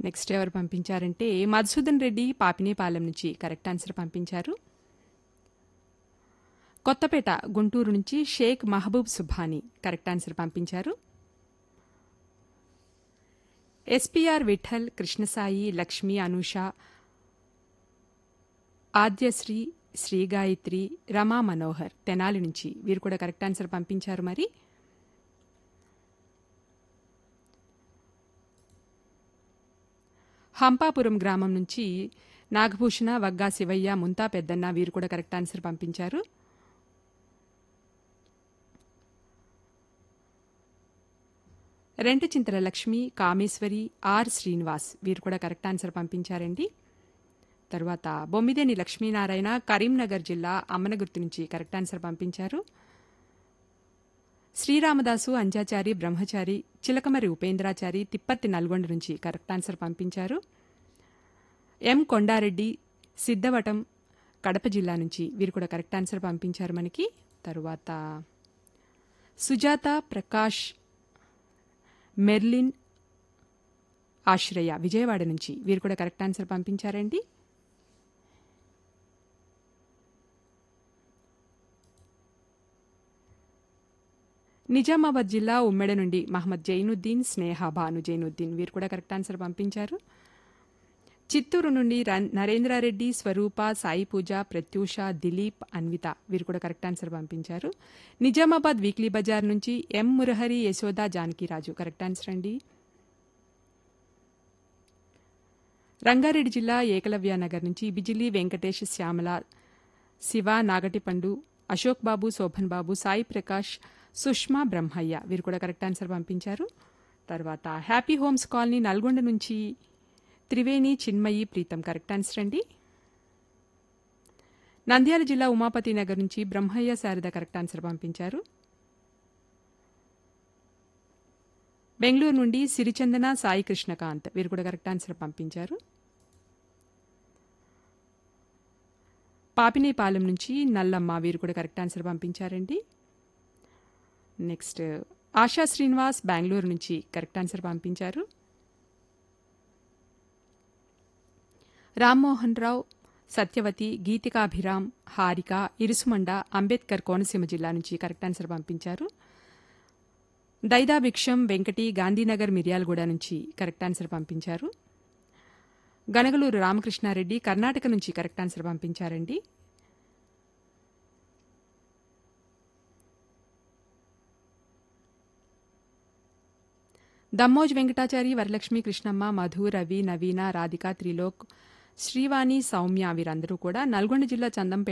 next ఎవరు పంపించారంటే మధుసూదన్ రెడ్డి పాపినేపాలెం నుంచి correct answer పంపించారు కొత్తపేట గుంటూరు నుంచి షేక్ మహబూబ్ సుభాని కరెక్ట్ ఆన్సర్ పంపించారు ఎస్పీఆర్ విఠల్ కృష్ణసాయి లక్ష్మి అనూష ఆద్యశ్రీ శ్రీ గాయత్రి రమా మనోహర్ తెనాలి నుంచి వీరు కూడా కరెక్ట్ ఆన్సర్ పంపించారు మరి హంపాపురం గ్రామం నుంచి నాగభూషణ వగ్గా శివయ్య ముంతా పెద్దన్న వీరు కూడా కరెక్ట్ ఆన్సర్ పంపించారు రెంటచింతల లక్ష్మి కామేశ్వరి ఆర్ శ్రీనివాస్ వీరు కూడా కరెక్ట్ ఆన్సర్ పంపించారండి తర్వాత బొమ్మిదేని లక్ష్మీనారాయణ కరీంనగర్ జిల్లా అమ్మనగుర్తు నుంచి కరెక్ట్ ఆన్సర్ పంపించారు శ్రీరామదాసు అంజాచారి బ్రహ్మచారి చిలకమరి ఉపేంద్రాచారి తిప్పత్తి నల్గొండ నుంచి కరెక్ట్ ఆన్సర్ పంపించారు ఎం కొండారెడ్డి సిద్ధవటం కడప జిల్లా నుంచి వీరు కూడా కరెక్ట్ ఆన్సర్ పంపించారు మనకి తరువాత సుజాత ప్రకాష్ మెర్లిన్ ఆశ్రయ విజయవాడ నుంచి వీరు కూడా కరెక్ట్ ఆన్సర్ పంపించారండి నిజామాబాద్ జిల్లా ఉమ్మెడ నుండి మహమ్మద్ జైనుద్దీన్ స్నేహ భాను జైనుద్దీన్ వీరు కూడా కరెక్ట్ ఆన్సర్ పంపించారు చిత్తూరు నుండి రన్- నరేంద్రారెడ్డి స్వరూప సాయి పూజ ప్రత్యూష దిలీప్ అన్విత వీరు కూడా కరెక్ట్ ఆన్సర్ పంపించారు నిజామాబాద్ వీక్లీ బజార్ నుంచి M Murahari Yashoda Janakiraju correct answer అండి రంగారెడ్డి జిల్లా ఏకలవ్య నగర్ నుంచి బిజిలీ వెంకటేష్ శ్యామల శివ నాగటిపండు అశోక్ బాబు శోభన్ బాబు సాయి ప్రకాష్ సుష్మా బ్రహ్మయ్య వీరు కూడా కరెక్ట్ ఆన్సర్ పంపించారు తర్వాత హ్యాపీ హోమ్స్ కాలనీ నల్గొండ నుంచి త్రివేణి చిన్మయి ప్రీతం కరెక్ట్ ఆన్సర్ అండి నంద్యాల జిల్లా ఉమాపతి నగర్ నుంచి బ్రహ్మయ్య శారద కరెక్ట్ ఆన్సర్ పంపించారు బెంగళూరు నుండి సిరిచందన సాయి కృష్ణకాంత్ వీరు కూడా కరెక్ట్ ఆన్సర్ పంపించారు పాపినేపాలెం నుంచి నల్లమ్మ వీరు కూడా కరెక్ట్ ఆన్సర్ పంపించారండి నెక్స్ట్ ఆశా శ్రీనివాస్ బెంగళూరు నుంచి కరెక్ట్ ఆన్సర్ పంపించారు రామ్మోహన్ రావు సత్యవతి గీతికాభిరామ్ హారిక ఇరుసుమండ అంబేద్కర్ కోనసీమ జిల్లా నుంచి కరెక్ట్ ఆన్సర్ పంపించారు దైదా భిక్షం వెంకటి గాంధీనగర్ మిర్యాలగూడ నుంచి కరెక్ట్ ఆన్సర్ పంపించారు గనగలూరు రామకృష్ణారెడ్డి కర్ణాటక నుంచి కరెక్ట్ ఆన్సర్ పంపించారండి దమ్మోజ్ వెంకటాచారి వరలక్ష్మి కృష్ణమ్మ మధు రవి నవీన రాధిక త్రిలోక్ శ్రీవాణి సౌమ్య వీరందరూ కూడా నల్గొండ జిల్లా చందంపేట